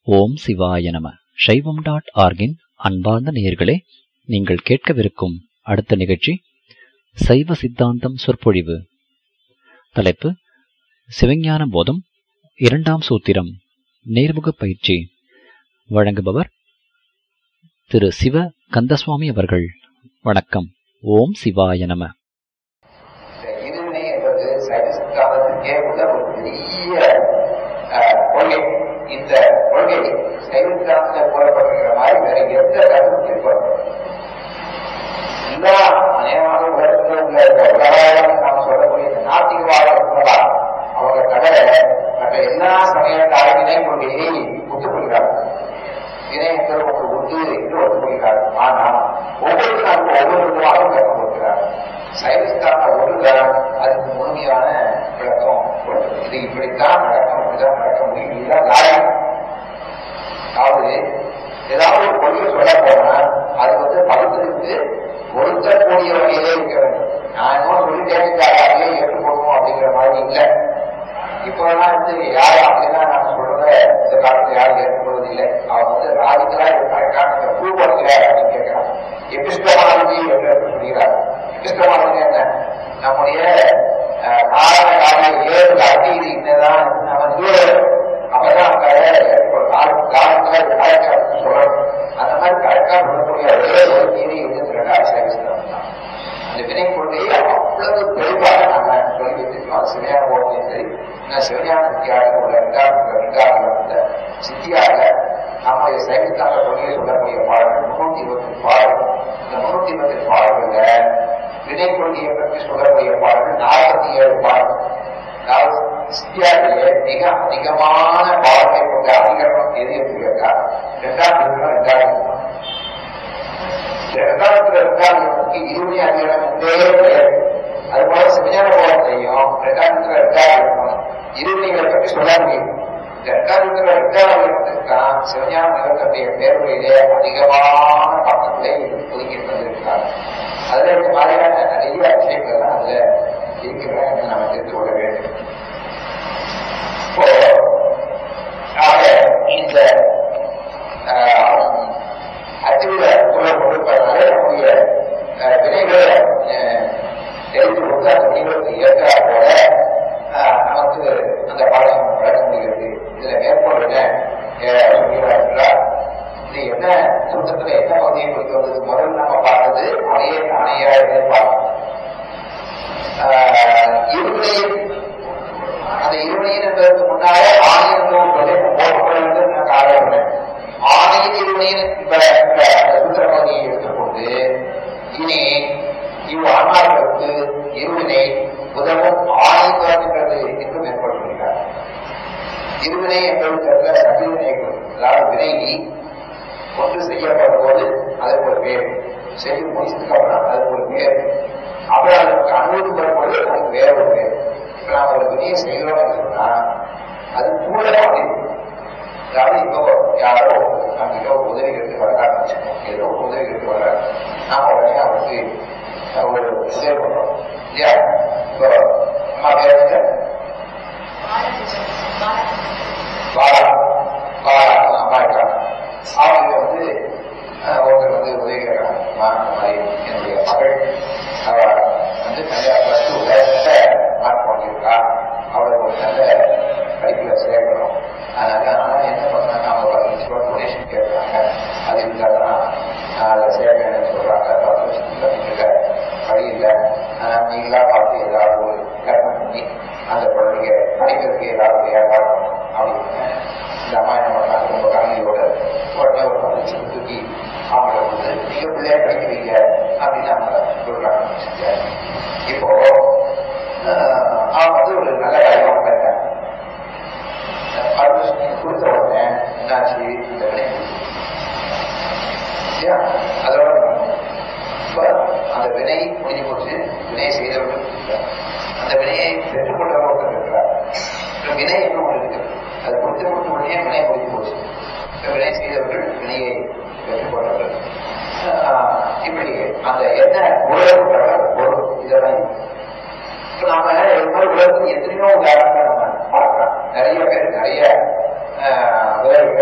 ஓம் சிவாய நம சைவம் டாட் ஆர்கின் அன்பார்ந்த நேயர்களே நீங்கள் கேட்கவிருக்கும் அடுத்த நிகழ்ச்சி சைவ சித்தாந்தம் சொற்பொழிவு தலைப்பு சிவஞான போதம் இரண்டாம் சூத்திரம் நேர்முக பயிற்சி வழங்குபவர் திரு சிவ கந்தசுவாமி அவர்கள் வணக்கம் ஓம் சிவாய நம இந்த இருவினை என்பது சைவ சித்தாந்தத்திற்கே உள்ள ஒரு பெரிய அஹ், கொள்கை இந்த கொள்கை சைவ சித்தாந்தத்தில் கூறப்பட்டிருக்கிற மாதிரி வேற எந்த கருத்தும் இருப்பது எல்லா அநேகமாக உலகத்தில் உள்ள இந்த உலகாயம் நாம் சொல்லக்கூடிய இந்த நாத்திகவாதம் உள்ளதா அவங்க தவிர மற்ற எல்லா சமயத்தாரும் இணை கொள்கையை ஒத்துக்கொள்கிறார்கள் இணை என்பது ஒன்று உண்டு என்று ஒத்துக்கொள்கிறார்கள் ஆனால் ஒவ்வொருத்தருக்கும் ஒவ்வொரு விதமாக விளக்கம் கொடுக்கிறார் சைவ சித்தாந்த ஒன்றுதான் அதுக்கு முழுமையான விளக்கம் கொடுத்தது இது இப்படித்தான் நடக்கும் இப்படிதான் நடக்க முடியும் இதுதான் நியாயம் அதாவது ஏதாவது ஒரு கொள்கை சொல்ல போனா அது வந்து பகுத்தறிவுக்கு பொருத்தக்கூடிய வகையிலே இருக்க வேண்டும் நான் இன்னும் சொல்லிட்டேன் அப்படியே ஏற்றுக்கொள்ளணும் அப்படிங்கிற மாதிரி இல்லை இப்பெல்லாம் வந்து யாரும் அப்படிலாம் நான் சொல்றத இந்த காலத்துல யாரும் ஏற்றுக்கொள்வது இல்லை அவன் வந்து ராஜிக்கலா கரெக்டான ப்ரூவ் பண்ணுங்க அப்படின்னு கேட்கிறான் எபிஸ்டமாலஜி என்று சொல்கிறார் எபிஸ்டமாலஜி என்ன நம்முடைய அஹ், காரண காரிய ஏழு காட்டி இது இன்னதான் நம்ம தூரம் அப்பதான் காலத்துல கரெக்டா சொல்லணும் அந்த மாதிரி கரெக்டா சொல்லக்கூடிய ஒரே ஒரு நீதி எதுங்கிறதா சேவிஸ்தான் தான் அந்த வினை கொள்கையை அவ்வளவு தெளிவாக நாம சொல்லி வச்சிருக்கோம் அது சிவஞான ஓட்டியும் சரி நான் சிவஞான சித்தியாக உள்ள ரெண்டாம் ரெண்டாம் உள்ள சித்தியாக நம்முடைய சைவத்தான கொள்கையை சொல்லக்கூடிய பாடல்கள் முன்னூத்தி இருபத்தி பாடல்கள் இந்த முன்னூத்தி இருபத்தி பாடல்கள்ல வினை கொள்கையை பற்றி சொல்லக்கூடிய பாடல்கள் நாற்பத்தி ஏழு பாடல்கள் அதாவது சித்தியாரிலே மிக அதிகமான பாடலை கொண்ட அதிகரணம் எது என்று கேட்டால் இரண்டாம் அதிகரணம் இரண்டாம் அதிகரணம் இந்த இரண்டாயிரத்துல இரண்டாயிரத்துக்கு இருபது அதிகாரம் என்றே பெயர் அது போல சிவஞான போலத்தையும் இரண்டாயிரத்துல இரண்டாயிரம் இருபதிகளை பற்றி சொல்ல முடியும் இந்த இரண்டாயிரத்துல இரண்டாயிரத்துக்கு தான் சிவஞான நிலத்தடைய பேர்வையிலே அதிகமான பக்கத்திலே ஒதுக்கி வந்திருக்கிறார் அதுல இந்த மாதிரியான நிறைய விஷயங்கள்லாம் அதுல இருக்கிறதா என்று நம்ம தெரிந்து கொள்ள வேண்டும் இப்போ ஆக இந்த அச்சுவிட குரல் கொடுப்பதனால நம்முடைய அஹ், வினைகளை அஹ், தெரிந்து கொண்டு அந்த வினைகளுக்கு ஏற்றாற் போல அஹ், நமக்கு அந்த பாடம் வழங்க முடிகிறது இதுல மேற்கொள்ள சொல்கிறார் என்றால் இது என்ன சுத்தத்துல என்ன பகுதியை குறித்து வந்தது முதல்ல நம்ம பார்த்தது அணைய அணையா பார்த்தோம் இருவினையின் அந்த இருவினையின் என்பதற்கு முன்னாலே ஆணையம் என்பதை போட்டுக்கொள்ள வேண்டும் நான் ஆரம்பிக்கிறேன் ஆணையின் இருவினையின் இப்ப இந்த சூத்திரபதியை எடுத்துக்கொண்டு இனி இவ் ஆன்மாக்களுக்கு இருவினை உதவும் ஆணை தோன்றுகிறது என்று மேற்கொள்கிறார் இருவினை என்பதற்கு சகிவினைகள் அதாவது வினை ஒன்று செய்யப்படும் போது அதற்கு ஒரு பேர் செய்யும் முடிச்சதுக்கு அப்புறம் அதுக்கு ஒரு பேர் அப்புறம் அதற்கு அனுமதி வரும்போது அதுக்கு வேற ஒரு பேர் இப்ப நாம ஒரு வினையை செய்கிறோம் என்று சொன்னா அது கூட அப்படி இருக்கும். அதாவது இப்போ யாரோ நம்மகிட்ட ஒரு உதவி எடுத்து வர்றாருன்னு வச்சுக்கோங்க ஏதோ ஒரு உதவி எடுத்து வர்றாரு நாம உடனே அவருக்கு ஒரு உதவி பண்றோம் இல்லையா இப்போ அம்மா பேர் வந்து பாலா பாலா அம்மா இருக்காங்க அவங்க வந்து அஹ், ஒருத்தர் வந்து உதவி கேட்கறாங்க அம்மா, இந்த மாதிரி என்னுடைய மகள் அவ வந்து நல்ல பிளஸ் டூல நல்ல மார்க் வாங்கியிருக்கா அவளை ஒரு நல்ல படிப்புல சேர்க்கணும் அதனால ஆனா என்ன பண்ணாங்க அவங்க பத்து லட்ச ரூபாய் டொனேஷன் கேட்கறாங்க அது இருந்தாதான் நான் அதை சேர்க்கணும்னு சொல்றாங்க பத்து லட்சத்துல நீங்க வழி இல்லை ஆனா நீங்களா பார்த்து ஏதாவது ஒரு கர்மம் பண்ணி அந்த குழந்தைங்க படிக்கிறதுக்கு ஏதாவது ஒரு ஏற்பாடு பண்ணணும் அப்படின்னு இந்த அம்மா என்ன பண்ணாங்க ரொம்ப கலந்தையோட உடனே ஒரு பத்து லட்சம் தூக்கி அவங்கள வந்து நீங்க பிள்ளைய படிக்கிறீங்க அப்படின்னு அவங்க சொல்றாங்க சரியா? இப்போ ஆஹ், அவங்க வந்து ஒரு நல்ல காரியம் பண்ணிட்டாங்க பர்மிஷன் கொடுத்த உடனே என்னாச்சு இந்த வினை இல்லையா அதோட இப்ப அந்த வினை முடிஞ்சு போச்சு வினை செய்தவர்கள் இருக்கிறார். அந்த வினையை பெற்றுக்கொண்டவர் ஒருத்தர் இருக்கிறார் இப்ப வினை என்ன ஒன்று இருக்கு அது கொடுத்து கொடுத்த உடனே வினை முடிஞ்சு போச்சு இப்ப வினை செய்தவர்கள் வினையை பெற்றுக்கொண்டவர்கள் ஆஹ் இப்படி அந்த என்ன உலகம் பொருள் இதெல்லாம் இருக்கு. இப்ப நாம இது மாதிரி உலகத்துக்கு எத்தனையோ உதாரணங்களை நம்ம பார்க்கலாம் நிறைய பேர் நிறைய ஆஹ், விளைவுகளை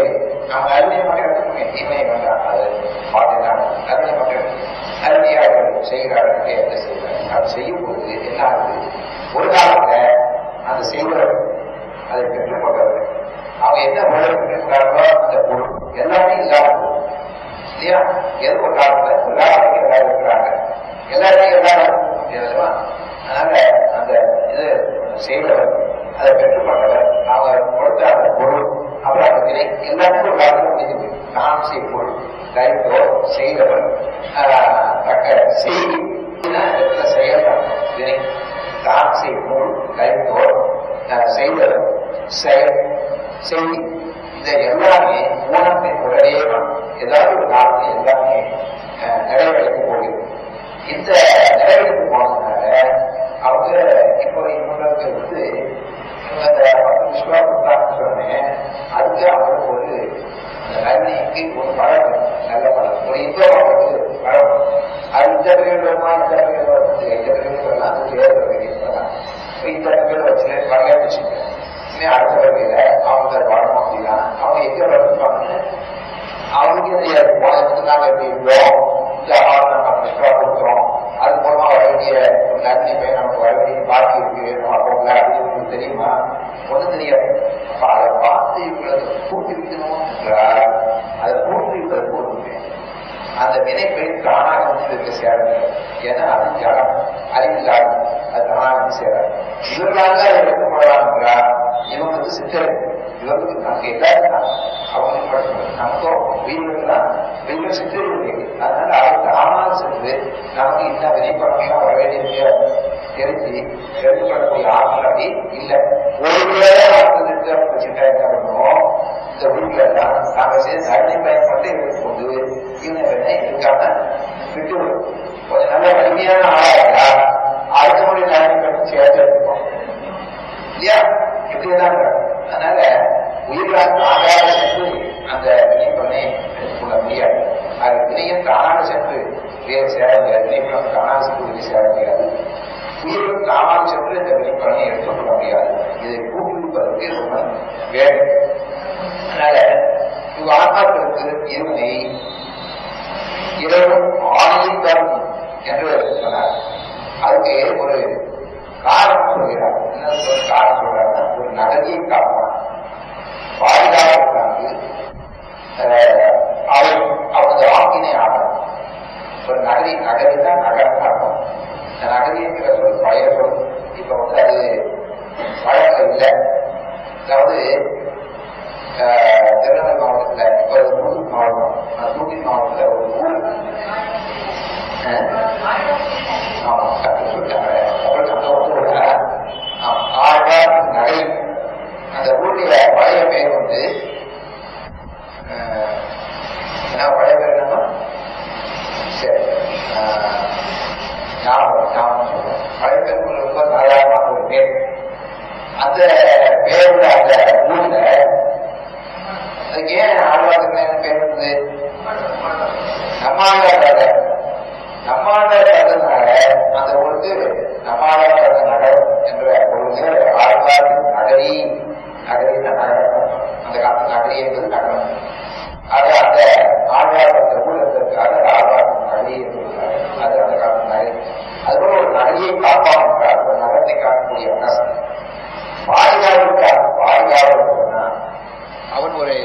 நம்ம அருமையை மட்டும் எடுத்துக்கோங்க தீமையை வேண்டாம் அது பார்த்துதான் அருமையை மட்டும் எடுத்துக்கோங்க. அருமையை அவர்கள் செய்கிறார்கள் என்ன செய்கிறார்கள் அது செய்யும் போது என்ன ஆகுது ஒரு காலத்துல அந்த செய்வர் அதை பெற்றுக்கொண்டவர் அவங்க என்ன பொருள் பெற்றுக்கிறார்களோ அந்த பொருள் எல்லாமே இல்லாம போகும். இல்லையா எது ஒரு காலத்துல எல்லா வரைக்கும் எல்லாரும் இருக்கிறாங்க எல்லாருமே எல்லாரும் முடியாதுமா அதனால அந்த இது செய்தவர் அதை பெற்றுக்கொண்டவர் அவங்க கொடுத்த அந்த பொருள் அப்புறம் அந்த வினை எல்லாமே ஒரு காலத்துல முடிஞ்சது நான் செய் பொருள் கைத்தோ செய்தவர் ஆஹ், தக்க செய்தி இடத்துல செயல்தான் வினை தான் செய் பொருள் கைத்தோ ஆஹ், செய்தவர் செயல் செய்தி இந்த எல்லாமே ஊனத்தின் உடனே வரும். ஏதாவது ஒரு காலத்தில் எல்லாமே அஹ், நிறைவடைந்து போகிறது இந்த நிறைவடைந்து போனதுனால அவங்க இப்போ இவங்களுக்கு வந்து இவங்க அந்த பத்து விஸ்வா கொடுத்தாங்கன்னு சொன்னேன் அதுக்கு அவங்களுக்கு ஒரு அந்த நன்மைக்கு ஒரு பழக்கம் நல்ல பழக்கம் ஒரு இன்பம் அவங்களுக்கு பழக்கம் அது இந்த பேர் வருமா இந்த பேர் வருது இந்த பேர் வரலாம் அந்த பேர் வரலாம் இப்ப இந்த பேர் வச்சு வரல வச்சுக்கோங்க இனிமே அடுத்த வகையில அவங்க வாழணும் அப்படின்னா அவங்க எங்க வளர்ப்பாங்கன்னு அவங்களுக்கு போனதுக்கு நாங்க எப்படி இருந்தோம் இந்த ஆள் நம்ம எக்ஸ்ட்ரா கொடுத்தோம் அது மூலமா வர வேண்டிய ஒரு நன்மை பையன் நமக்கு வர வேண்டிய பாக்கி இருக்கு நம்ம போகல அப்படின்னு உங்களுக்கு தெரியுமா ஒண்ணும் தெரியாது அப்ப அதை பார்த்து இவங்களுக்கு கூட்டிருக்கணும் என்றால் அதை கூட்டிருப்பதற்கு ஒரு அந்த வினைப்பை தானாக வந்து இருக்க சேராது ஏன்னா அது ஜடம் அறிவில்லாது அது தானாக வந்து சேராது இவர்களாக எடுத்து போடலாம்ன்றா இவங்க வந்து சித்தர் இவங்களுக்கு நமக்கு எல்லாரும் தான் அவங்களுக்கு மட்டும் நமக்கோ உயிர்களுக்கெல்லாம் உயிர்கள் சித்தர்கள் அதனால அவர் தானாக சென்று நமக்கு இந்த வினைப்படம்லாம் வர வேண்டியது தெரிஞ்சு எடுத்துக்கொள்ளக்கூடிய ஆற்றல் அப்படி இல்லை ஒரு ஆற்றல் வச்சுட்டா என்ன பண்ணுவோம் இந்த உயிர்கள் எல்லாம் நாங்கள் செய்த நன்மை பயன்பட்டு எடுத்துக்கொண்டு இந்த வினை இருக்காம விட்டு விடும். கொஞ்சம் நல்ல வலிமையான ஆளா இருந்தா அடுத்த முறை நன்மை பண்ணி சேர்த்து எடுத்துப்போம் இல்லையா இப்படிதான் அதனால உயிர்களால் தானாக சென்று அந்த வினை பண்ணை எடுத்துக்கொள்ள முடியாது அது வினையும் தானாக சென்று வேறு சேர முடியாது வினை பண்ண தானாக சென்று வேறு சேர முடியாது உயிர்கள் தானாக சென்று இந்த வினை பண்ணை எடுத்துக்கொள்ள முடியாது இதை கூட்டுவிப்பதற்கு ரொம்ப வேண்டும் அதனால இவ் ஆத்மாக்களுக்கு இருமை இரவும் ஆணையும் தரும் என்று சொன்னார் அதுக்கு ஒரு காரணம் சொல்கிறார் என்ன ஒரு காரணம் சொல்றாருன்னா ஒரு நகரியை காப்பான் பாதுகாப்புக்காக அவன் அவங்க வாக்கினை ஆகணும் ஒரு நகரி நகரி தான் நகரம் அர்த்தம் இந்த நகரிங்கிற சொல் பழைய சொல் இப்ப வந்து அது வழக்கம் இல்லை அதாவது ஆஹ், திருநெல்வேலி மாவட்டத்துல இப்ப அது தூத்துக்குடி மாவட்டம் அந்த தூத்துக்குடி மாவட்டத்துல ஒரு ஊர் ஆஹ், ஆமா கரெக்டா சொல்லிட்டாங்க அப்புறம் அந்த ஊரோட ஆழ்வார் நகை அந்த ஊருடைய பழைய பெயர் வந்து ஆஹ், என்ன பழைய பேர் என்னன்னா சரி ஆஹ், ஞாபகம் ஞாபகம் சொல்றேன் பழைய பேர் ரொம்ப சாதாரணமான ஒரு பேர் அந்த பேரோட அந்த ஊர்ல அதுக்கு ஏன் ஆழ்வாருக்கு என்ன பேர் வந்து நம்மாழ்வார் கதை நம்மாழ்வார் கதைனால அந்த ஊருக்கு நம்மாழ்வார் கதை நகரம் என்ற பொழுது ஆழ்வார் நகரி நகரின்னா நகரம் அந்த காலத்து நகரி என்பது நகரம் அது அந்த ஆழ்வார் அந்த ஊர் இருந்ததுக்காக ஆழ்வார் நகரி என்று சொல்றாரு. அது அந்த காலத்து நகரி அதுபோல ஒரு நகரியை காப்பான் என்றால் ஒரு நகரத்தை காக்கக்கூடிய அவகாசம் பாதுகாவலுக்காக பாதுகாவல் சொன்னா அவன் ஒரு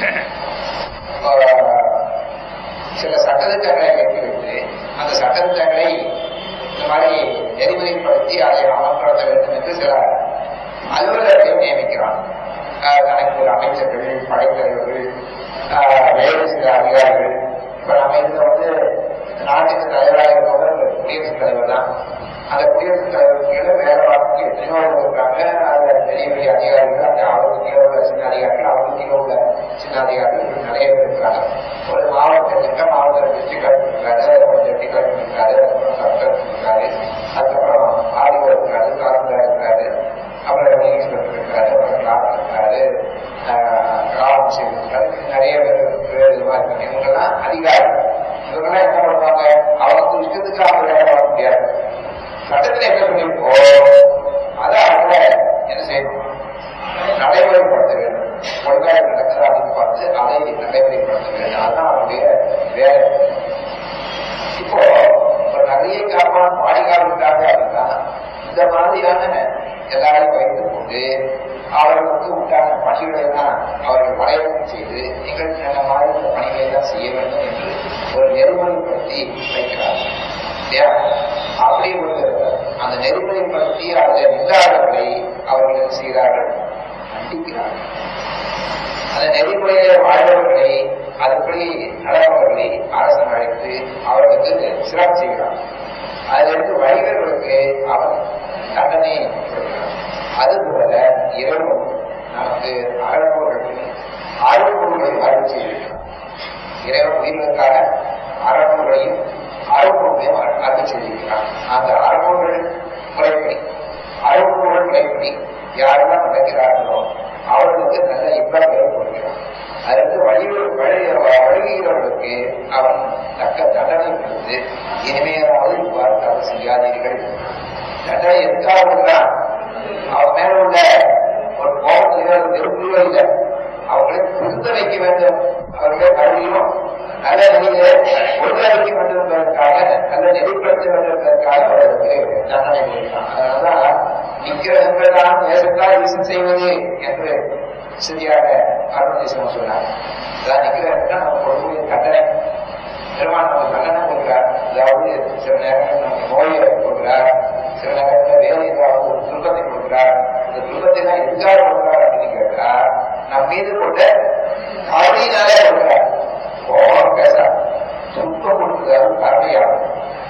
ஆஹ், சில சட்டத்திட்டங்களை கட்டி வைத்து அந்த சட்டத்திட்டங்களை இந்த மாதிரி நெறிமுறைப்படுத்தி அதை அமல்படுத்த வேண்டும் என்று சில அலுவலர்களை நியமிக்கிறான் ஆஹ், தனக்கு ஒரு அமைச்சர்கள் படைத்தலைவர்கள் ஆஹ், வேறு சில அதிகாரிகள் இப்ப நம்ம இதுல வந்து இந்த நாட்டுக்கு தலைவராக இருப்பவர் குடியரசுத் தலைவர் தான் அந்த குடியரசுத் தலைவருக்கு கீழே வேலை பார்க்க எத்தனையோ பேர் இருக்காங்க அதுல பெரிய பெரிய அதிகாரிகள் அந்த அவருக்கு கீழே உள்ள சின்ன அதிகாரிகள் அவருக்கு கீழே உள்ள சின்ன அதிகாரிகள் இப்படி நிறைய பேர் இருக்காங்க ஒரு மாவட்ட திட்டம் மாவட்ட டிஸ்ட்ரிக்ட் கலெக்டர் இருக்காரு கொஞ்சம் டெப்டி கலெக்டர் இருக்காரு அதுக்கப்புறம் சப் கலெக்டர் இருக்காரு அதுக்கப்புறம் ஆடிஓ இருக்காரு தாசில்தார் இருக்காரு அப்புறம் ரெவன்யூ இன்ஸ்பெக்டர் இருக்காரு அப்புறம் கிளாஸ் இருக்காரு கிராமம் செய்து இருக்காரு இப்படி நிறைய பேர் வேறு விதமா இருக்காங்க இவங்கெல்லாம் அதிகாரி இவங்கெல்லாம் என்ன பண்ணுவாங்க அவங்க இஷ்டத்துக்கு அவங்க வேலை பார்க்க முடியாது சட்டத்தில் என்ன சொல்லியிருக்கோ அதை அவங்க என்ன செய்யணும் நடைமுறைப்படுத்த வேண்டும் ஒழுங்காக நடக்குதா அப்படின்னு பார்த்து அதை நடைமுறைப்படுத்த வேண்டும் அதுதான் அவருடைய வேலை இப்போ ஒரு நகையை காப்பான் பாடிகாவிட்டாங்க அப்படின்னா இந்த மாதிரியான எல்லாரையும் வைத்துக் கொண்டு அவர்களுக்கு உண்டான பணிகளை தான் அவர்கள் வரையறுப்பு செய்து நீங்கள் நல்ல மாதிரி இந்த பணிகளை தான் செய்ய வேண்டும் என்று ஒரு நெறிமுறைப்படுத்தி வைக்கிறார்கள் இல்லையா அப்படி ஒரு அந்த நெறிமுறைப்படுத்தி அதில் இல்லாதவர்களை அவர்கள் என்ன செய்கிறார்கள் கண்டிக்கிறார்கள் அந்த நெறிமுறையை வாழ்பவர்களை அதுபடி நடப்பவர்களை அரசன் அழைத்து அவர்களுக்கு சிறப்பு செய்கிறான் அதிலிருந்து வணிகர்களுக்கு அவன் தண்டனை கொடுக்கிறான் அதுபோல இரவும் நமக்கு அறப்பவர்களுக்கு அருள்பொருள்களை அருள் செய்திருக்கிறான் இறைவன் உயிர்களுக்காக அறப்பொருளையும் அருள்பொருளையும் அருள் செய்திருக்கிறான் அந்த அறப்பொருள் முறைப்படி அருள்பொருள் முறைப்படி யாரெல்லாம் நடக்கிறார்களோ அவர்களுக்கு நல்ல இன்பங்களை கொடுக்கிறான் அதற்கு வழி வழி வழுகிறவர்களுக்கு அவன் தக்க தண்டனை கொடுத்து இனிமையாவது இவ்வாறு தவறு செய்யாதீர்கள் தண்டனை எதுக்காக கொடுக்கிறான் அவன் மேல உள்ள ஒரு கோபத்திலோ ஒரு நெருப்பிலோ இல்லை அவர்களை திருத்த வைக்க வேண்டும் அவர்களை மறுபடியும் நல்ல நிலையிலே ஒழுங்க வைக்க வேண்டும் என்பதற்காக நல்ல நெறிப்படுத்த வேண்டும் என்பதற்காக அவர்களுக்கு தண்டனை கொடுக்கிறான் அதனாலதான் நிக்கிறவர்கள்தான் நேசத்தால் ஈசன் செய்வது என்று சரியாக அருணதேசம் சொன்னார் அதான் நிக்கிறவர்கள் நம்ம கொடுக்கக்கூடிய தண்டனை பெருமான் நமக்கு தண்டனை கொடுக்கிறார் அதாவது சில நேரங்கள் நமக்கு நோயை கொடுக்கிறார் சில நேரங்களில் வேலை ஏதாவது ஒரு துன்பத்தை கொடுக்கிறார் இந்த துன்பத்தை எல்லாம் எதுக்காக கொடுக்கிறார் அப்படின்னு கேட்டா நம் மீது கொண்ட கருணையினாலே கொடுக்கிறார் கோபம் பேச துன்பம் கொடுக்கிறார் கருணையாகும்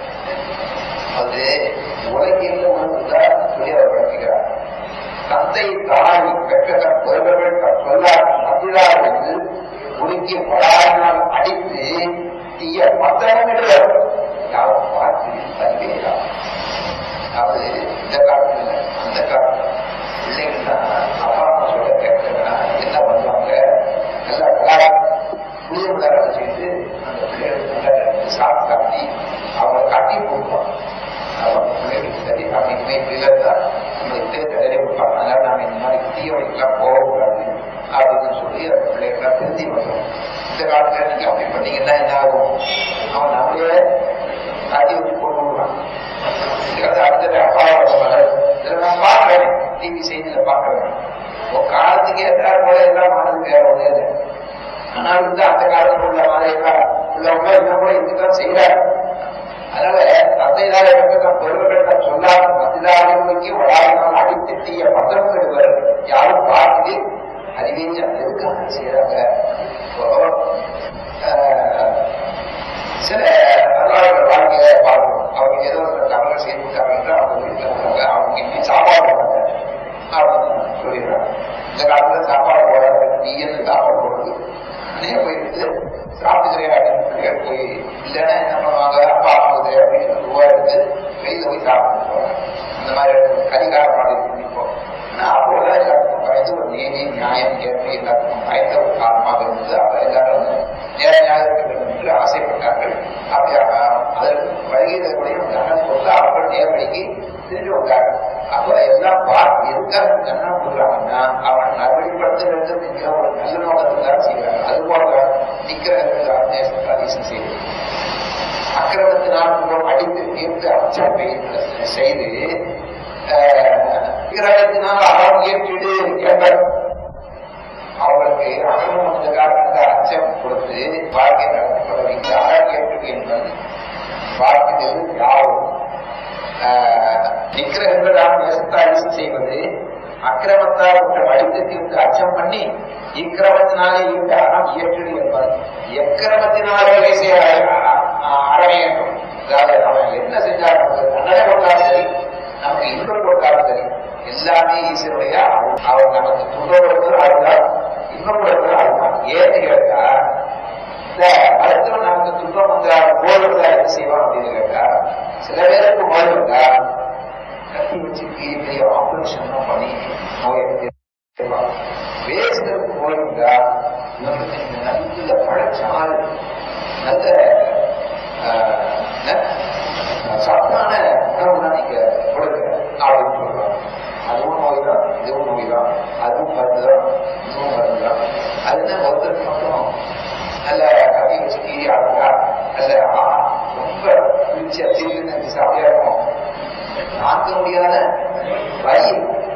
அது உலகில் ஒன்றுதான் சொல்லி அவர் விளக்குகிறார் தந்தை தாய் பெற்ற பெருமர்கள் சொல்லார் மதிதார் என்று உருக்கி படாரினால் அடித்து தீய மத்தவன் என்று யாரும் பார்த்து தருவீரா அதாவது இந்த காலத்துல அந்த காலத்துல பிள்ளைகள் தான் அப்பா அம்மா சொல்ல கேட்கறா என்ன பண்ணுவாங்க நல்லா விளையாட புளிய விளையாட செய்து அந்த பிள்ளைகளுக்கு நல்லா சாப்பிட்டு காட்டி அவங்க காட்டி போடுவாங்க அவங்க பிள்ளைகளுக்கு சரி அவங்க இனிமே பிள்ளை தான் நம்மளுக்கு தடவை கொடுப்பாங்க அதனால நாம இந்த மாதிரி தீய வழிக்கெல்லாம் போகக்கூடாது அப்படின்னு சொல்லி அந்த பிள்ளைகள்லாம் திருந்தி வந்தோம் இந்த காலத்துல நீங்க அப்படி பண்ணீங்கன்னா என்ன ஆகும் அவன் நம்மளே காட்டி வச்சு போட்டு விடுவான் இதுக்காக அடுத்தது அப்பாவோட மகள் இதில் நான் பார்க்கிறேன் டிவி செய்தியில பார்க்கிறேன் உன் காலத்துக்கு ஏற்றாறு போல எல்லாம் ஆனது வேற ஒண்ணு இல்லை ஆனால் வந்து அந்த காலத்துல உள்ள மாதிரி எல்லாம் உள்ளவங்க இன்னும் கூட இதுதான் செய்யறாரு அதனால தந்தைதார தம் பெருமக்கள் சொல்லாத மத்திதாரங்களுக்கு வளாகினால் அடித்து தீய பத்திரம் விடுவர் யாரும் பார்த்து அறிவிச்சு அது எதுக்காக செய்யறாங்க இப்போ சில அல்லாதவர்கள் வாழ்க்கையை பார்க்கணும் அவங்க ஏதோ ஒரு தவறு செய்துட்டாங்க அவங்க வீட்டில் இருக்காங்க அவங்க இன்னும் சாப்பாடு போடாங்க அப்படின்னு சொல்லிடுறாங்க இந்த காலத்துல சாப்பாடு போடாது நீன்னு சாப்பாடு போடுறது அநேக போயிட்டு சாப்பிட்டுக்கிறேன் அப்படின்னு போய் இல்லைன்னா என்ன பண்ணுவாங்க அப்பா ஆகுது அப்படின்னு ரூபா எடுத்து வெளியில போய் சாப்பிட்டு போறாங்க அந்த மாதிரி கரிகார பாடல் பண்ணிப்போம் ஆனா அப்போதான் எல்லாருக்கும் பயந்து ஒரு நீதி நியாயம் கேட்டு எல்லாருக்கும் பயந்த ஒரு காலமாக இருந்தது அப்ப எல்லாரும் வந்து நேர்மையாக இருக்க வேண்டும் என்று ஆசைப்பட்டார்கள் அப்படி அதற்கு வருகிறவர்களையும் தண்டனை கொடுத்து அவர்கள் நேர்வழிக்கு திரும்பி வந்தார்கள் அப்ப எல்லாம் பார்த்து எதுக்காக தண்டனை கொடுக்குறாங்கன்னா அவன் நல்வழிப்படுத்த வேண்டும் என்கிற ஒரு நல்ல நோக்கத்தில் தான் செய்கிறாங்க அதுபோல நிக்கிற தேசம் செய்து அக்கிரமத்தினால் மூலம் அடித்து தீர்த்து அச்சப்பை செய்து விக்கிரகத்தினால் அறம் ஏற்றிடு என்பர் அவர்களுக்கு அகலம் வந்த காரணத்தை அச்சம் கொடுத்து வாழ்க்கை நடத்தப்பட வைத்து அறம் ஏற்றுடு என்பது வாழ்க்கையில் யாரும் நிக்கிரகங்களால் நேசத்தாரிசம் செய்வது அக்கிரமத்தால் குற்றம் அடித்து தீர்த்து அச்சம் பண்ணி இக்கிரமத்தினாலே இந்த அறம் இயற்றுடு என்பது எக்கிரமத்தினாலே செய்ய அறவே வேண்டும் அதாவது அவன் என்ன செஞ்சாலும் நமக்கு தண்டனை கொடுத்தாலும் சரி நமக்கு இன்பம் கொடுத்தாலும் சரி எல்லாமே ஈஸ்வருடைய அவன் நமக்கு துன்பம் கொடுத்தது அழுதான் இன்பம் கொடுத்தது அழுதான் ஏன்னு கேட்டா இந்த மருத்துவம் நமக்கு துன்பம் வந்தா போல் வந்தா என்ன செய்வான் அப்படின்னு கேட்டா சில பேருக்கு நோய் வந்தா கட்டி வச்சு பெரிய பெரிய ஆபரேஷன் பண்ணி நோயை வேஸ்டருக்கு நோய் வந்தா இவங்களுக்கு இந்த நல்ல பழச்சால் நல்ல சத்தான உணவு தான் நீங்க கொடுங்க அப்படின்னு சொல்றாங்க அதுவும் நோய் தான் இதுவும் நோய் தான் அதுவும் மருந்து தான் இதுவும் மருந்து தான்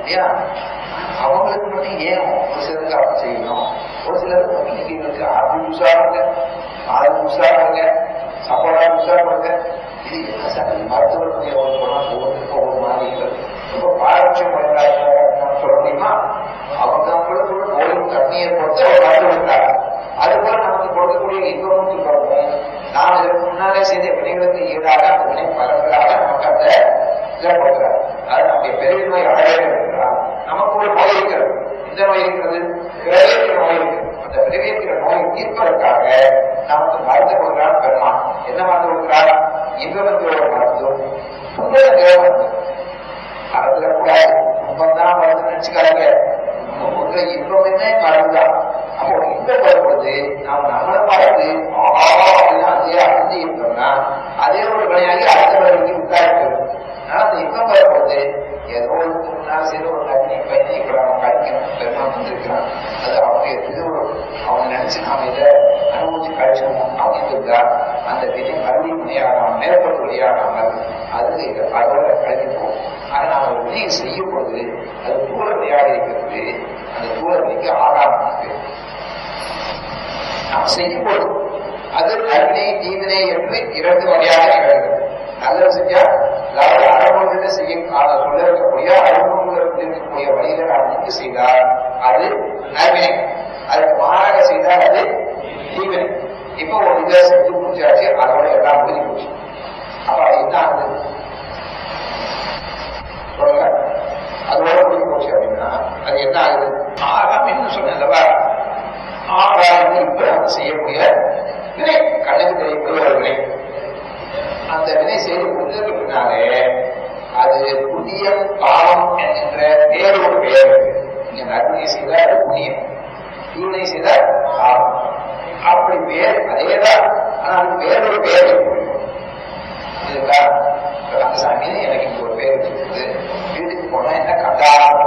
இல்லையா அவங்களுக்கு மட்டும் ஏன் ஒரு சிலருக்கு அப்படி செய்யணும் ஒரு சிலருக்கு பத்திரிகைகளுக்கு ஆறு உஷாருங்க ஆறு உஷாருங்க சப்போடா உஷாருங்க இது என்ன சார் இது மருத்துவர்களுடைய ஒரு குணம் ஒவ்வொருத்தருக்கும் ஒவ்வொரு மாதிரி இருக்கிறது ரொம்ப பாரபட்சம் நம்ம சொல்ல முடியுமா அவங்க அவங்களுக்கு நோயின் தண்ணியை பொறுத்து ஒரு மருத்துவம் இருக்காங்க அதுபோல நமக்கு கொடுக்கக்கூடிய இன்பமும் துன்பமும் நாம் இதற்கு முன்னாலே செய்த வினைகளுக்கு ஈடாக அந்த வினை பலன்களாக நமக்கு அந்த இதை கொடுக்கிறார் அது நம்முடைய பெரிய நோய் அழகே இருக்கிறார் நமக்கு ஒரு நோய் இருக்கிறது இந்த நோய் இருக்கிறது பிறவியற்கிற நோய் இருக்கிறது அந்த பிறவியற்கிற நோயை தீர்ப்பதற்காக நமக்கு மருந்து கொடுக்கிறார் பெருமான் என்ன மருந்து கொடுக்கிறார் இன்பவந்தியோட மருந்தும் துன்பத்தியோட மருந்து அதுல கூடாது துன்பம் தான் மருந்து நினைச்சுக்காதீங்க உங்க இன்பமே மருந்துதான் அப்போ இன்பம் வரும்போது நாம் நம்மளை பார்த்து ஆஹா அப்படின்னு அதே அழிஞ்சு இருந்தோம்னா அதே ஒரு வினையாகி அடுத்த வினைக்கு உண்டாயிட்டு ஆனா அந்த இன்பம் வரும்போது ஏதோ ஒரு முன்னால் செய்த ஒரு நன்மை பயனை இப்ப நம்ம கழிக்கணும் பெருமாள் வந்திருக்கிறான் அது அவங்க இது ஒரு அவங்க நினைச்சு நாம இதை அனுபவிச்சு கழிச்சோம் அப்படின்னு இருந்தா அந்த வினை மறுபடியும் வினையாகாமல் மேற்பட்டு வினையாகாமல் அது அதோட கழிஞ்சு போகும் ஆனா நாம ஒரு வினையை செய்யும் பொழுது அது தூர வினையாக இருக்கிறது அந்த தூர வினைக்கு ஆகாமல் இருக்கு நாம் செய்யும் பொழுது அது நன்மை தீவினை என்று இரண்டு வகையாக நிகழ்கிறது நல்லது செஞ்சா அதாவது அறமொழியில செய்ய அதை சொல்ல இருக்கக்கூடிய அறமொழியில் இருக்கக்கூடிய வழியில நாம் நின்று செய்தால் அது நன்மை அதுக்கு மாறாக செய்தால் அது தீவினை இப்போ ஒரு இதை செஞ்சு முடிச்சாச்சு அதோட எல்லாம் முடிஞ்சு போச்சு அப்ப அது என்ன ஆகுது சொல்லுங்க அதோட முடிஞ்சு போச்சு அப்படின்னா அது என்ன ஆகுது ஆகாம் என்ன சொன்னேன் அல்லவா ஆகாரம் இப்ப செய்யக்கூடிய வினை கண்ணுக்கு தெரியக்கூடிய ஒரு வினை அந்த வினை செய்து முடிஞ்சதுக்கு பின்னாலே அது புதிய பாவம் என்கின்ற வேறொரு பெயர் நீங்க நன்மை செய்தால் அது புண்ணியம் தீவினை செய்தால் பாவம் அப்படி பேர் அதேதான் ஆனா அதுக்கு வேறொரு பெயர் இதுக்கா ரங்கசாமி எனக்கு இங்க ஒரு பேர் வச்சிருக்கு வீட்டுக்கு போனா என்ன கண்டாரம்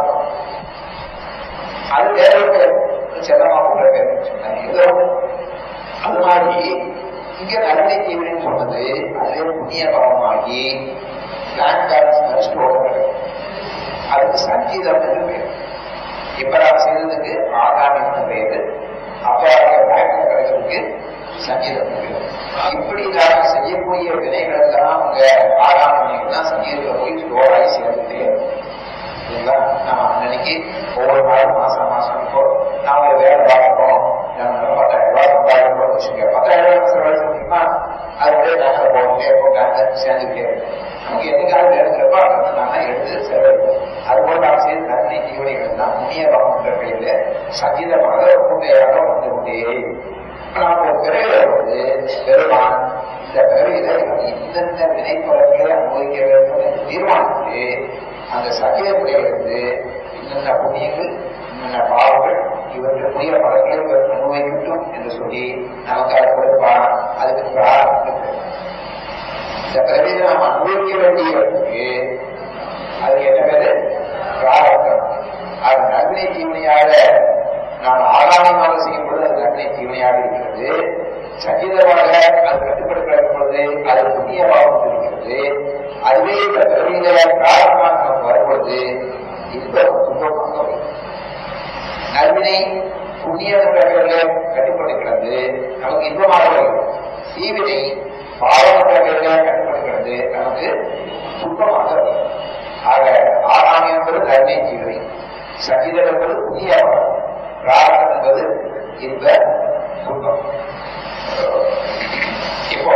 அது வேறொரு பேர் செல்லமா போன்ற பேர் வச்சிருக்காங்க ஏதோ அது மாதிரி இங்க நன்மை தீவிரம் சொன்னது அதுவே புண்ணிய பாவமாகி பிளான் பேலன்ஸ் மறைச்சிட்டு ஓடுறது அதுக்கு சங்கீதம் என்று பேர் இப்ப நான் செய்ததுக்கு ஆகாமின்னு பேரு அப்ப பேங்க்ல கிடைச்சதுக்கு சங்கீதம் பேர் இப்படி நான் செய்யக்கூடிய வினைகள் எல்லாம் அவங்க ஆகாம வினைகள் தான் சங்கீதத்துல போய் ஸ்டோர் ஆகி சேர்ந்துட்டே இல்லைங்களா நம்ம அன்னைக்கு ஒவ்வொரு நாளும் மாசம் மாசம் இப்போ நாம ஒரு வேலை பார்க்கிறோம் நம்ம பத்தாயிரம் ரூபாய் சம்பாதிக்கிறோம் வச்சுங்க பத்தாயிரம் ரூபாய் செலவு செஞ்சோம்னா அது அப்படியே நாங்கள் போகணும் எப்போ நாங்கள் சேர்ந்துக்கிட்டே இருக்கும் நமக்கு என்னைக்காவது எடுக்கிறப்ப அந்த நாங்கள் எடுத்து செலவழிப்போம் அதுபோல் நாம் செய்த நன்மை தீவனைகள் தான் புண்ணிய பாவன்ற பெயரில் சஜிதமாக கூட்டையாக வந்து கொண்டே நாம் ஒரு பிறகு வந்து பெருமான் இந்த பிறவியில இந்தந்த வினைப்பலன்களை அனுபவிக்க வேண்டும் என்று தீர்மானித்து அந்த சத்தியத்திலிருந்து இன்னென்ன புண்ணியங்கள் இன்னென்ன பாவங்கள் இவற்றுக்குரிய பலன்களை இவர் அனுபவிக்கட்டும் என்று சொல்லி நமக்கு அதை கொடுப்பார் அதுக்கு பிரார்த்தம் இந்த பிறவியை நாம் அனுபவிக்க வேண்டியவர்களுக்கு அதுக்கு என்ன பேரு பிரார்த்தம் அது நன்மை தீவினையாக நாம் ஆகாமியமாக செய்யும் பொழுது அது நன்மை தீவினையாக இருக்கிறது சங்கீதமாக அது கட்டுப்படுத்த பொழுது அது புண்ணிய பாவம் இருக்கிறது அதுவே இந்த பிறவியில பிராரமாக நமக்கு வரும்பொழுது இன்பம் துன்பமாக வரும் நல்வினை புண்ணிய பெயரில் கட்டுப்படுகிறது நமக்கு இன்பமாக வரும் தீவினை பாவம் பெயரில் கட்டுப்படுகிறது நமக்கு துன்பமாக வரும் ஆக ஆறாம் என்பது நன்மை தீவினை சங்கீதம் என்பது புண்ணிய பாவம் பிரார்த்தம் என்பது இன்ப துன்பம் இப்போ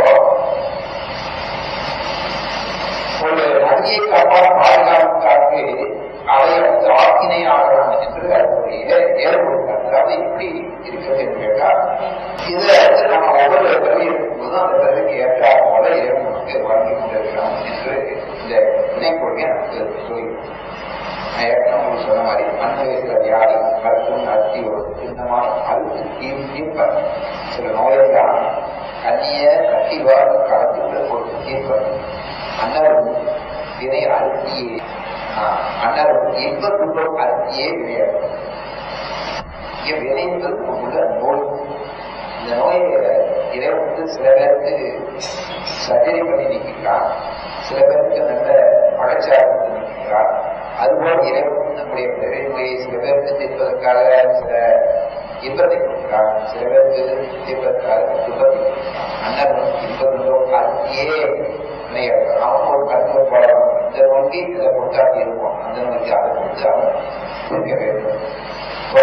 ஒரு நதியை காப்பான பாதுகாப்புக்காக அதை வந்து ஆக்கினை ஆகலாம் என்று அதனுடைய ஏற்படுத்தார் அதாவது எப்படி இருக்கிறது என்று கேட்டால் இதை வந்து நம்ம ஒவ்வொரு பிறவி இருக்கும்போதும் அந்த பிறவிக்கு ஏற்றார் போல இறைவனுக்கு வாழ்க்கை கொண்டிருக்கலாம் என்று இந்த வினைக்கொள்கை நமக்கு சொல்லிடும் நான் ஏற்கனவே உங்களுக்கு சொன்ன மாதிரி மண் வயசுல வியாதி மருத்துவம் நடத்தி ஒரு சின்னமான அழுத்து தீம் தீர்ப்பர் சில நோயெல்லாம் கண்ணிய கட்டிவார் கலந்து கொடுத்து தீர்ப்பர் அன்னரும் வினை அழுத்தியே அன்னரும் இன்ப துன்பம் அழுத்தியே வினையாடும் இங்க வினை என்பது உள்ள நோய் இந்த நோயை இறைவன் வந்து சில பேருக்கு சர்ஜரி பண்ணி நீக்கிறான் சில பேருக்கு நல்ல பழச்சாறு நீக்கிறான் அதுபோல் இறைவன் நம்முடைய பிறவி நோயை சில பேருக்கு தீர்ப்பதற்காக சில இன்பத்தை கொடுக்கிறார் சில பேருக்கு தீர்ப்பதற்காக துன்பத்தை கொடுக்கிறார் அண்ணனும் இன்பத்திலோ காத்தியே அவன் ஒரு கருத்து போடலாம் இந்த நோக்கி இதை கொடுத்தாட்டி இருப்போம் அந்த நோக்கி அதை கொடுத்தாலும் இருக்க வேண்டும் இப்போ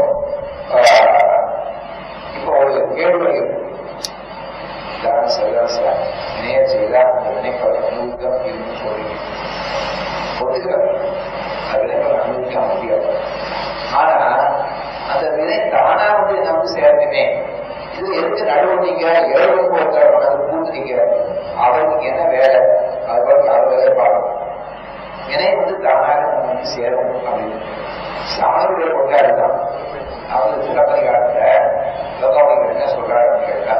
இப்போ ஒரு கேள்வி இருக்கு தான் சரிதான் சார் இணைய செய்தால் அந்த வினைப்பட அனுபவிக்க இருந்து சொல்றீங்க ஒத்துக்கிறார் அந்த வினைப்பட அனுபவிக்க முடியாது ஆனா அந்த வினை தானா வந்து நம்ம சேர்த்துமே இது எதுக்கு நடுவுனீங்க எழுபது ஒருத்தர் மனது பூந்துனீங்க அவருக்கு என்ன வேலை அது பார்த்து அவர் வேலை பார்க்கணும் வினை வந்து தானாக நம்ம வந்து சேரணும் அப்படின்னு சாமனுடைய கொண்டாடு தான் அவர் சிலப்பதிகாரத்துல லோகாபதிகள் என்ன சொல்றாருன்னு கேட்டா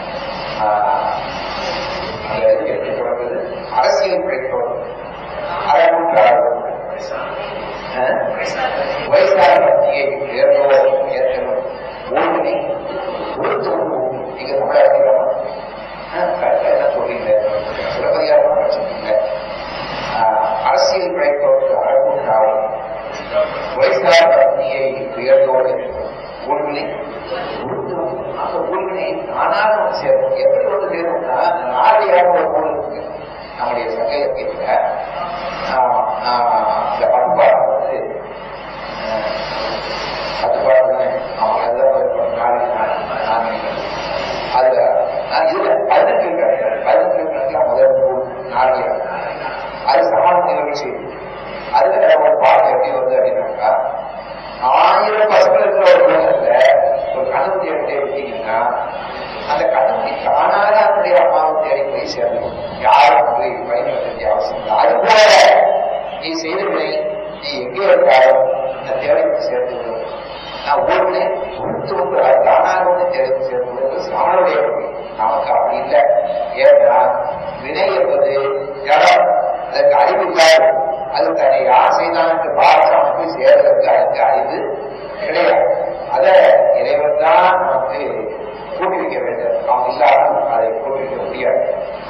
அந்த இது எப்படி தொடங்குது அரசியல் பிழைத்தோடு அறநூற்றாறு வயசான பக்தியை ஏற்றோ ஏற்றணும் ஓடுனி ஒருத்து நீங்க தமிழாக்கிறோம் கரெக்டா என்ன சொல்றீங்க சிலப்பதிகாரம் வச்சுக்கீங்க அரசியல் பிழைத்தோடு அறநூற்றாறு வயசான பக்தியை உயர்ந்தோடு ஊழ்வினை அந்த ஊழ்வினை நானாக வந்து சேரும் எப்படி வந்து சேரும்னா நாளையாக ஒரு ஊழல் இருக்கு நம்முடைய சங்க இலக்கியத்துல இந்த பண்பாடு வந்து பத்துப்பாடு தானே அவங்க அதுதான் நாளை நாளை அதுல இதுல பதினெட்டு கணக்கு பதினெட்டு கணக்குல முதல் நூல் நாளையாக அது சமான நிகழ்ச்சி அதுல ஒரு பாட்டு எப்படி வருது அப்படின்னாக்கா ஆயிரம் பசங்கள் இருக்கிற ஒரு குழந்தைல ஒரு கணவன் தேடி விட்டீங்கன்னா அந்த கணவனை தானாக அவனுடைய அம்மாவை தேடி போய் சேரணும் யாரும் போய் பயன்பட வேண்டிய அவசியம் இல்லை அது போல நீ செய்த வினை நீ எங்கே இருந்தாலும் இந்த தேடி போய் சேர்த்து விடும் நான் ஒண்ணு ஒன்று ஒன்று அது தானாக ஒன்று தேடி போய் சேர்த்து விடுறது சாமனுடைய நமக்கு அப்படி இல்லை ஏன்னா வினை என்பது ஜடம் அதற்கு அறிவு இல்லாது அது தன்னை யார் செய்தான் என்று பார்த்து அவன் போய் சேர்வதற்கு அதற்கு அறிவு கிடையாது அதை இறைவன் தான் நமக்கு கூட்டி வைக்க வேண்டும் அவன் இல்லாமல் அதை கூட்டி வைக்க முடியாது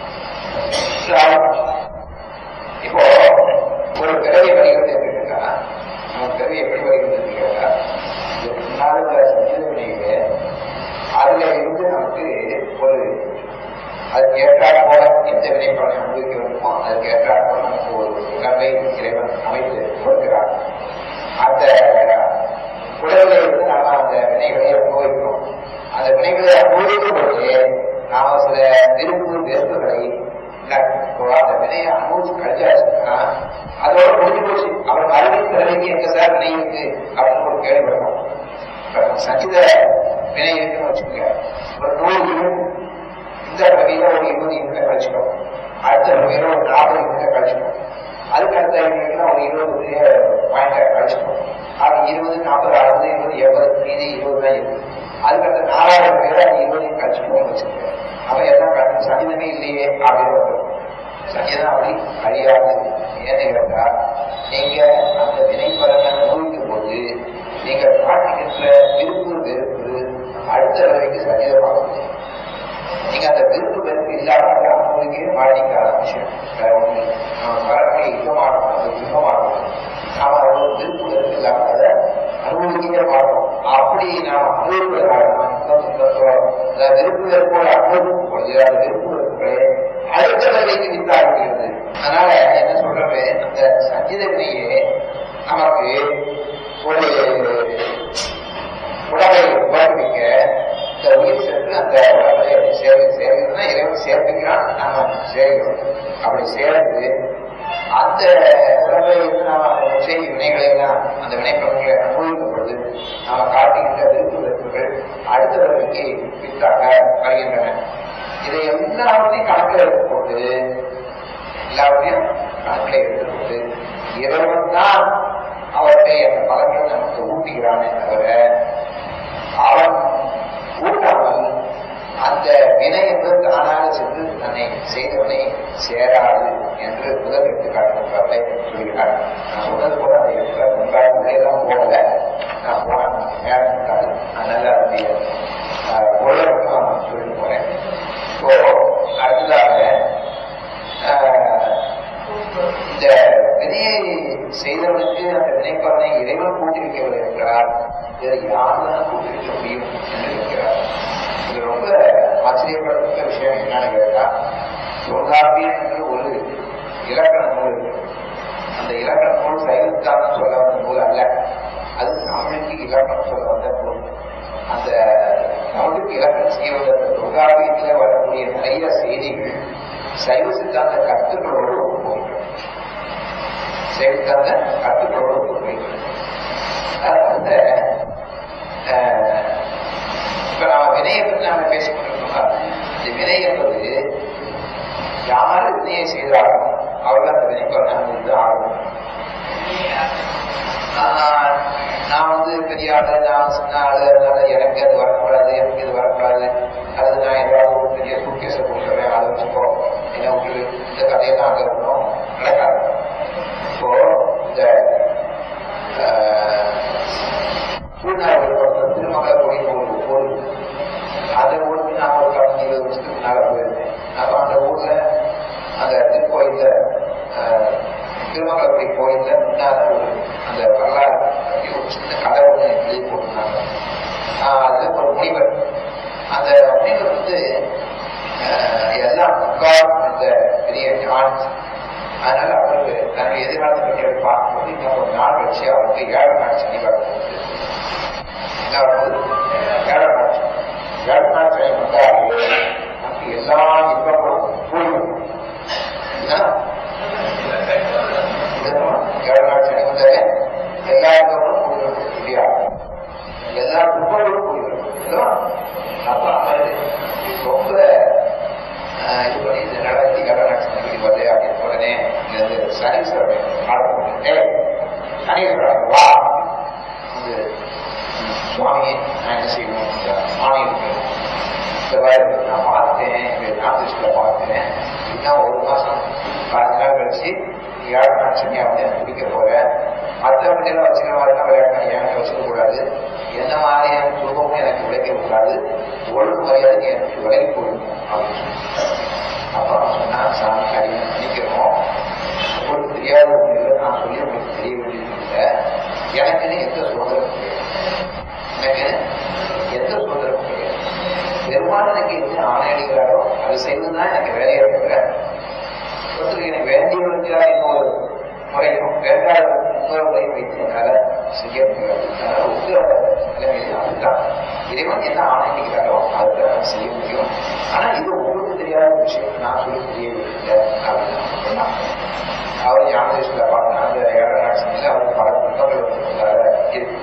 இப்போ ஒரு பிறவி வருகிறது என்று கேட்டா நம்ம பிறவி எப்படி வருகிறது என்று கேட்டா இதுக்கு முன்னால உள்ள சஞ்சீவனையிலே அதுல இருந்து நமக்கு ஒரு அதுக்கு ஏற்றாற் போல எந்த வினைப்பலனை அனுபவிக்க வேண்டுமோ அதுக்கு ஏற்றாற் போல நமக்கு ஒரு உணர்வை இறைவன் அமைத்து கொடுக்கிறார் அந்த உடலில் இருந்து நாம அந்த வினைகளை அனுபவிக்கிறோம் அந்த வினைகளை அனுபவிக்கும் பொழுது நாம சில விருப்பு வெறுப்புகளை அந்த வினையை அனுபவிச்சு கழிச்சாச்சுன்னா அதோட முடிஞ்சு போச்சு அவன் மறுபடியும் பிறகு எங்க சார் வினை இருக்கு அப்படின்னு ஒரு கேள்விப்பட்டோம் சஞ்சித வினை இருக்குன்னு வச்சுக்கோங்க ஒரு நூறு இந்த வகையில ஒரு இருபது யூனிட் கழிச்சுக்கணும் அடுத்த வகையில ஒரு நாற்பது யூனிட் கழிச்சுக்கணும் அதுக்கு அடுத்த யூனிட்ல ஒரு இருபது பாயிண்ட் கழிச்சுக்கணும் அது இருபது நாற்பது அறுபது இருபது எண்பது மீதி இருபது தான் இருக்கு அதுக்கு அடுத்த நாலாயிரம் பேர் அது இருபது கழிச்சுக்கணும்னு வச்சுக்கோங்க அப்ப எல்லாம் கணக்கு சங்கீதமே இல்லையே அப்படின்னு வந்துடும் சங்கீதம் அப்படி அழியாது ஏன்னு கேட்டா நீங்க அந்த வினை பலனை அனுபவிக்கும் போது நீங்க காட்டுகின்ற விருப்பு வெறுப்பு அடுத்த வரைக்கும் சங்கீதம் பார்க்க முடியும் நீங்க அந்த விருப்பு வெறுப்பு இல்லாம அனுபவிக்கவே மாட்டீங்காத விஷயம் வேற ஒண்ணு நம்ம வரக்கூடிய இன்பமாகணும் அந்த இன்பமாகணும் நாம அதோட விருப்பு வெறுப்பு இல்லாம அதை அனுபவிக்கவே மாட்டோம் அப்படி நாம் அனுபவிப்பதற்காக அந்த விருப்பு வெறுப்போட அனுபவிக்கும் பொழுது அந்த விருப்பு வெறுப்புகளே அடுத்த நிலைக்கு வித்தாகிறது அதனால என்ன சொல்றது அந்த சஞ்சீத வினையே நமக்கு ஒரு உடலை உபயோகிக்க இந்த உயிர் சென்று அந்த உடலை சேவை சேவைன்னா இறைவன் சேர்த்துக்கிறான் நாம சேவைகிறோம் அப்படி சேர்ந்து அந்த உடலை வந்து நாம செய்தி வினைகளை எல்லாம் அந்த வினைப்படங்களை அனுபவிக்கும் பொழுது நாம காட்டுகின்ற விருப்பு வெறுப்புகள் அடுத்த தடவைக்கு வித்தாக வருகின்றன இதை எல்லாவற்றையும் கணக்கில் எடுத்துக்கொண்டு எல்லாவற்றையும் கணக்கில் எடுத்துக்கொண்டு இறைவன் தான் அவற்றை அந்த பலன்களை நமக்கு ஊட்டுகிறானே தவிர அவன் ஊட்டாமல் அந்த வினை என்பது தானாக சென்று தன்னை செய்தவனை சேராது என்று முதல் எடுத்துக்காட்டுகிறார்களே சொல்கிறார் நான் சொன்னது போல அதை எடுக்க முன்பாக உள்ளேதான் போகல நான் போனேன் நேரம் இருக்காது அதனால அதனுடைய பொருளை மட்டும் நான் சொல்லிட்டு போறேன் இப்போ அடுத்ததாக இந்த வினையை செய்தவனுக்கு அந்த வினைப்பலன் ஆச்சரியப்படத்தக்க விஷயம் என்னன்னு கேட்டா தொல்காப்பியம் என்று ஒரு இலக்கண நூல் இருக்கு அந்த இலக்கண நூல் சைவத்தான சொல்ல வந்த நூல் அல்ல அது தமிழுக்கு இலக்கணம் சொல்ல வந்த நூல் அந்த தமிழுக்கு இலக்கணம் செய்ய வந்த அந்த தொல்காப்பியத்தில் வரக்கூடிய நிறைய செய்திகள் சைவ சித்தாந்த கருத்துக்களோடு ஒப்பு போகிறது சைவ சித்தாந்த கருத்துக்களோடு ஒப்பு போகிறது அந்த அஹ், இப்ப நாம வினையை பற்றி நாம பேசிக்கொண்டிருக்கோம் இந்த வினை என்பது யாரு வினையை செய்தாலும் அவர்கள் அந்த வினைக்கு அனுமதித்து ஆகணும் ஆஹ், நான் வந்து பெரிய ஆளு நான் சின்ன ஆளு அதனால எனக்கு அது வரக்கூடாது எனக்கு இது வரக்கூடாது அல்லது நான் ஏதாவது ஒரு பெரிய சூட்கேஸை கொடுக்குறேன் அதை வச்சுக்கோ என்ன விட்டு இந்த கதையெல்லாம் அங்கே இருக்கணும் நடக்காது இப்போ இந்த ஆஹ், சூழ்நிலை ஒரு திருமகளை போய் ஒரு ஊர் அந்த ஊருக்கு நான் ஒரு கடந்த இருபது வருஷத்துக்கு முன்னால போயிருந்தேன் அப்ப அந்த ஊர்ல அந்த திருக்கோயில்ல ஆஹ், திருமகளப்படி கோயில்ல முன்னால ஒரு அந்த வரலாறு பற்றி ஒரு சின்ன கதை ஒன்று எழுதி போட்டிருந்தாங்க ஆஹ், அதுல ஒரு முனிவர் அந்த முனிவர் வந்து ஆஹ், எல்லாம் முக்கால் அந்த பெரிய ஞான் அதனால அவருக்கு தன்னுடைய எதிர்காலத்தை பற்றி அவர் பார்க்கும்போது இன்னும் ஒரு நாள் கழிச்சு அவருக்கு ஏழு நாள் சனி வரும்போது என்ன வரும்போது ஏழு நாள் சனி. ஏழு நாள் சனி வந்தாலே நமக்கு எல்லா இன்பங்களும் போய்விடும் என்ன? புரியுதுமா? ஏழு நாள் சனி வந்தாலே எல்லா இன்பங்களும் போய்விடும் இல்லையா எல்லா துன்பங்களும் போய்விடும் இல்லையா? அப்ப அவர் ரொம்ப ஆஹ், இது பண்ணி இந்த நடத்தி கடனாட்சி இப்படி வருது அப்படின்னு உடனே இது வந்து சனீஸ்வரன் ஆர்டர் பண்ணிட்டு சனீஸ்வரன் வா வந்து ம், சுவாமி நான் என்ன செய்யணும் இந்த மாமி இருக்கு இந்த மாதிரி நான் பார்த்தேன் எங்க நார்த் பார்த்தேன் இன்னும் ஒரு மாசம் பதினஞ்சு நாள் கழிச்சு ஏழு நாள் சனியா வந்து எனக்கு குடிக்க போறேன் மற்றவங்க எல்லாம் வச்சுக்கிற மாதிரிலாம் விளையாட்டு எனக்கு வச்சுக்க கூடாது என்ன மாதிரியான துன்பமும் எனக்கு விளைக்க கூடாது ஒழுங்கு மரியாதை எனக்கு விலகி போயிடும் அப்படின்னு சொல்லி அப்ப அவன் சொன்னா சாமி அடிமை நினைக்கிறோம் உங்களுக்கு தெரியாத ஒண்ணு இல்லை நான் சொல்லி உங்களுக்கு தெரிய வேண்டியது இல்லை எனக்குன்னு எந்த சுதந்திரம் கிடையாது எனக்கு எந்த சுதந்திரமும் கிடையாது பெருமாள் எனக்கு என்ன ஆணை அடிக்கிறாரோ அது செய்வதுதான் எனக்கு வேலையை தவிர ஒருத்தருக்கு எனக்கு வேண்டியவருக்கா இன்னொரு முறையும் வேண்டாத இன்னொரு முறையும் வைத்து என்னால செய்ய முடியாது அதனால உங்க நிலைமையில அதுதான் இறைவன் என்ன ஆணைக்கிறாரோ அதுதான் நான் செய்ய முடியும் ஆனா இது உங்களுக்கு தெரியாத விஷயம் நான் சொல்லி தெரியவில்லை அப்படின்னு சொன்னாங்க அவர் ஞானதேசத்துல பார்த்தா அந்த ஏழை நாள் சமையல அவருக்கு பல துன்பங்கள் வந்து இருக்கு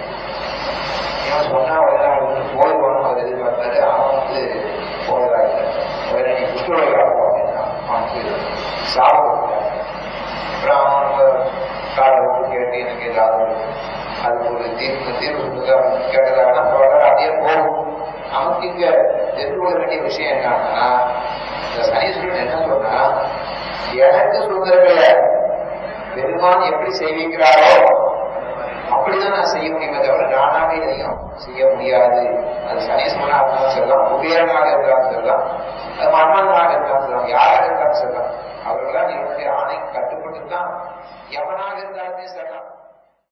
இவன் சொன்னா உடனே அவன் வந்து போயிடுவான்னு அவர் எதிர்பார்த்தாரு அவன் வந்து போறதா இல்லை உடனே நீ குற்றவாளியாக போ அப்படின்னா அவனுக்கு சாவு கொடுத்தாங்க அப்புறம் அவன் காலை விட்டு கேட்டு எனக்கு ஏதாவது ஒரு அதுக்கு ஒரு தீர்ப்பு தீர்வு கொடுத்து அவன் கேட்டதாங்கன்னா பரவாயில்ல அதே போகும் நமக்கு இங்க தெரிந்து கொள்ள வேண்டிய விஷயம் என்னன்னா இந்த சனீஸ்வரன் என்ன சொன்னா எனக்கு சுதந்திரம் கிடையாது பெருமான் எப்படி செய்விக்கிறாரோ அப்படிதான் நான் செய்ய முடியுமே தவிர நானாக எதையும் செய்ய முடியாது அது சனீஸ்வரனாக இருந்தாலும் சொல்லலாம் குபேரனாக இருந்தாலும் சொல்லலாம் அது மன்னனாக இருந்தாலும் சொல்லலாம் யாராக இருந்தாலும் சொல்லலாம் அவர்களால் என்னுடைய ஆணைக்கு கட்டுப்பட்டு தான் எவனாக இருந்தாலுமே சொல்லலாம்